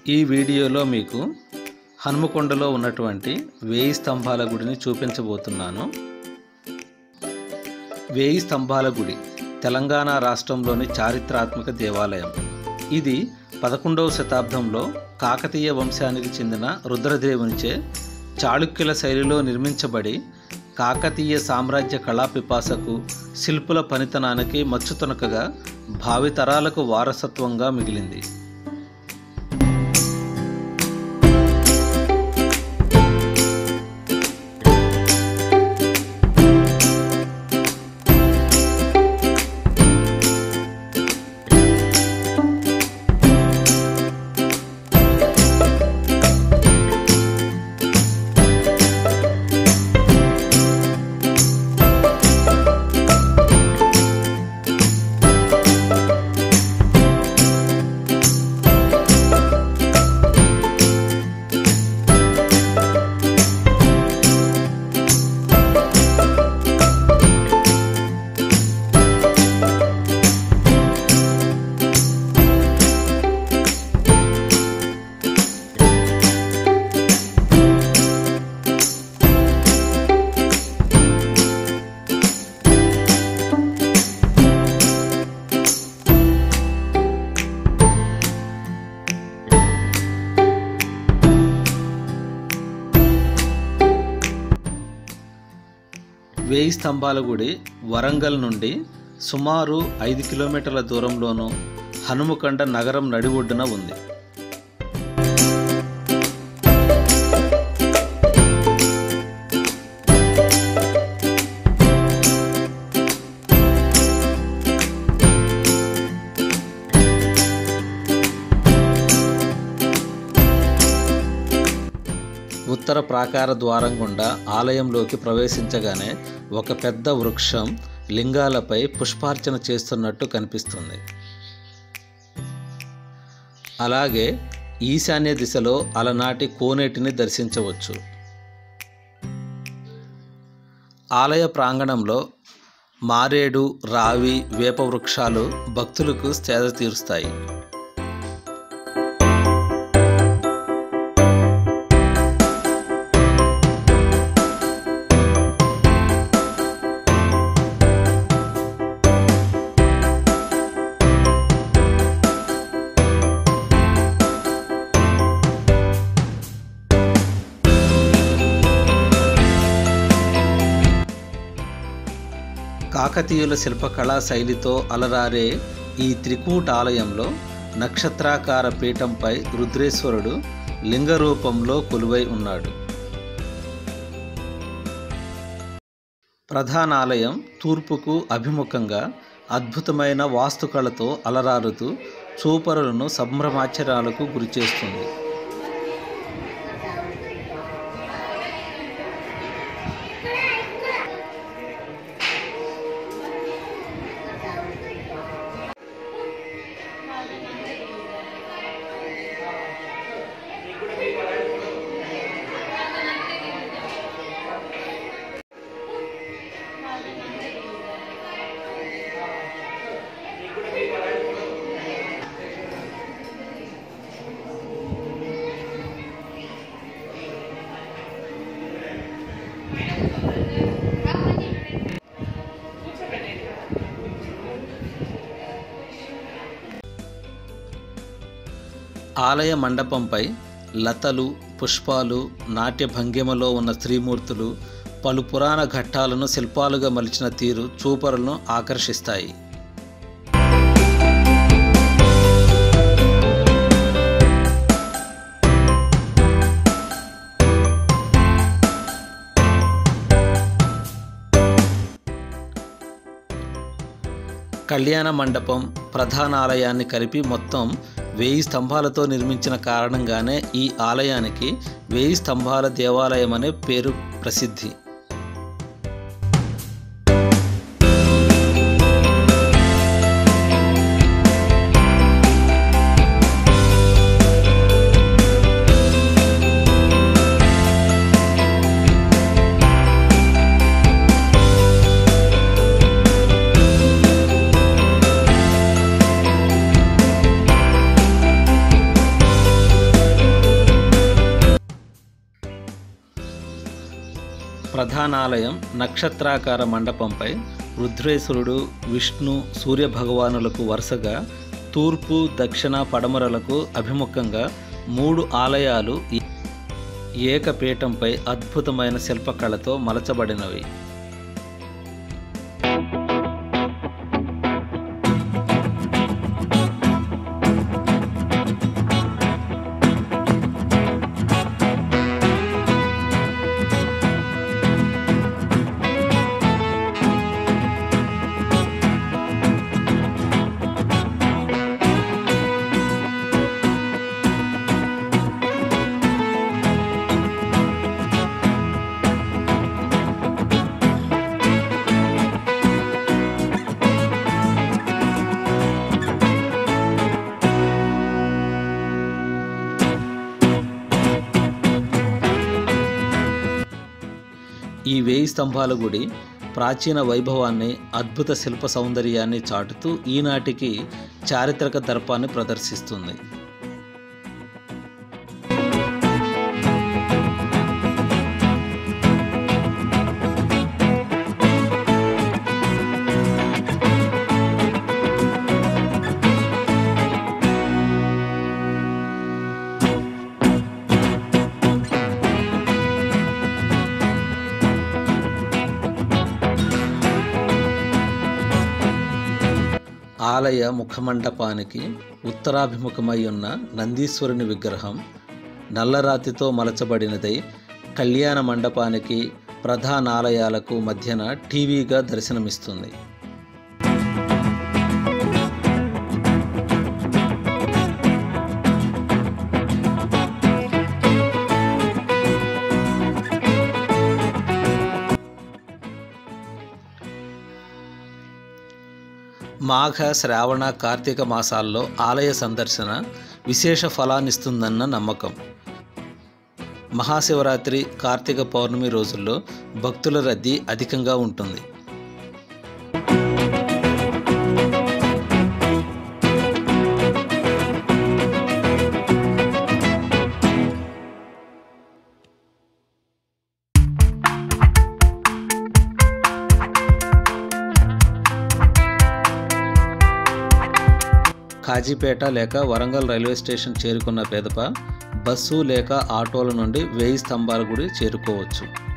ఈ వీడియోలో మీకు హనుమకొండలో ఉన్నటువంటి వేయి స్తంభాల గుడిని చూపించబోతున్నాను వేయి స్తంభాల గుడి తెలంగాణ రాష్ట్రంలోని చారిత్రాత్మక దేవాలయం ఇది పదకొండవ శతాబ్దంలో కాకతీయ వంశానికి చెందిన రుద్రదేవునిచే చాళుక్యుల శైలిలో నిర్మించబడి కాకతీయ సామ్రాజ్య కళా పిపాసకు శిల్పుల పనితనానికి మచ్చుతునకగా భావితరాలకు వారసత్వంగా మిగిలింది వేయి స్తంభాల గుడి వరంగల్ నుండి సుమారు ఐదు కిలోమీటర్ల దూరంలోను హనుమకొండ నగరం నడిఒడ్డున ఉంది ఉత్తర ప్రాకార ద్వారం గుండా ఆలయంలోకి ప్రవేశించగానే ఒక పెద్ద వృక్షం లింగాలపై పుష్పార్చన చేస్తున్నట్టు కనిపిస్తుంది అలాగే ఈశాన్య దిశలో అలనాటి కోనేటిని దర్శించవచ్చు ఆలయ ప్రాంగణంలో మారేడు రావి వేప వృక్షాలు భక్తులకు సేద తీరుస్తాయి కాకతీయుల శిల్పకళా శైలితో అలరారే ఈ త్రికూట ఆలయంలో నక్షత్రాకార పీఠంపై రుద్రేశ్వరుడు లింగ రూపంలో కొలువై ఉన్నాడు ప్రధాన ఆలయం తూర్పుకు అభిముఖంగా అద్భుతమైన వాస్తుకళతో అలరారుతూ చూపరులను సంభ్రమాచర్యాలకు గురిచేస్తుంది ఆలయ మండపంపై లతలు పుష్పాలు నాట్య భంగిమలో ఉన్న స్త్రీమూర్తులు పలు పురాణ ఘట్టాలను శిల్పాలుగా మలిచిన తీరు చూపరులను ఆకర్షిస్తాయి కళ్యాణ మండపం ప్రధాన ఆలయాన్ని కలిపి మొత్తం వేయి స్తంభాలతో నిర్మించిన కారణంగానే ఈ ఆలయానికి వేయి స్తంభాల దేవాలయం అనే పేరు ప్రసిద్ధి ప్రధానాలయం నక్షత్రాకార మండపంపై రుద్రేశ్వరుడు విష్ణు సూర్య భగవానులకు వరుసగా తూర్పు దక్షిణ పడమరలకు అభిముఖంగా మూడు ఆలయాలు ఈ ఏకపీఠంపై అద్భుతమైన శిల్పకళతో మలచబడినవి ఈ వేయి స్తంభాల గుడి ప్రాచీన వైభవాన్ని అద్భుత శిల్ప సౌందర్యాన్ని చాటుతూ ఈనాటికి చారిత్రక దర్పాన్ని ప్రదర్శిస్తుంది ఆలయ ముఖమండపానికి ఉత్తరాభిముఖమై ఉన్న నందీశ్వరుని విగ్రహం నల్లరాతితో మలచబడినదై కళ్యాణ మండపానికి ప్రధానాలయాలకు మధ్యన టీవీగా దర్శనమిస్తుంది మాఘ శ్రావణ కార్తీక మాసాల్లో ఆలయ సందర్శన విశేష ఫలాన్నిస్తుందన్న నమ్మకం మహాశివరాత్రి కార్తీక పౌర్ణమి రోజుల్లో భక్తుల రద్దీ అధికంగా ఉంటుంది కాజీపేట లేక వరంగల్ రైల్వే స్టేషన్ చేరుకున్న పేదప బస్సు లేక ఆటోల నుండి వేయి స్తంభాల గుడి చేరుకోవచ్చు